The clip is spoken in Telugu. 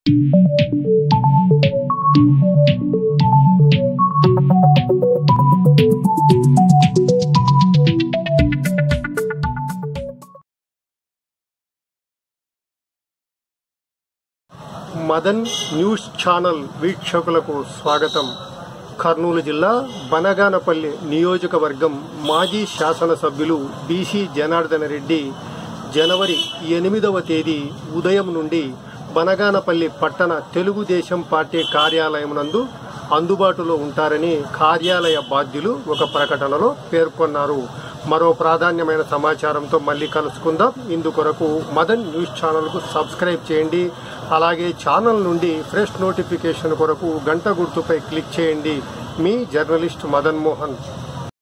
మదన్ న్యూస్ ఛానల్ వీక్షకులకు స్వాగతం కర్నూలు జిల్లా బనగానపల్లి నియోజకవర్గం మాజీ శాసనసభ్యులు బీసీ జనార్దన రెడ్డి జనవరి ఎనిమిదవ తేదీ ఉదయం నుండి బనగానపల్లి పట్టణ తెలుగుదేశం పార్టీ కార్యాలయం నందు అందుబాటులో ఉంటారని కార్యాలయ బాధ్యులు ఒక ప్రకటనలో పేర్కొన్నారు మరో ప్రాధాన్యమైన సమాచారంతో మళ్ళీ కలుసుకుందాం ఇందుకొరకు మదన్ న్యూస్ ఛానల్కు సబ్స్క్రైబ్ చేయండి అలాగే ఛానల్ నుండి ఫ్రెష్ నోటిఫికేషన్ కొరకు గంట గుర్తుపై క్లిక్ చేయండి మీ జర్నలిస్ట్ మదన్ మోహన్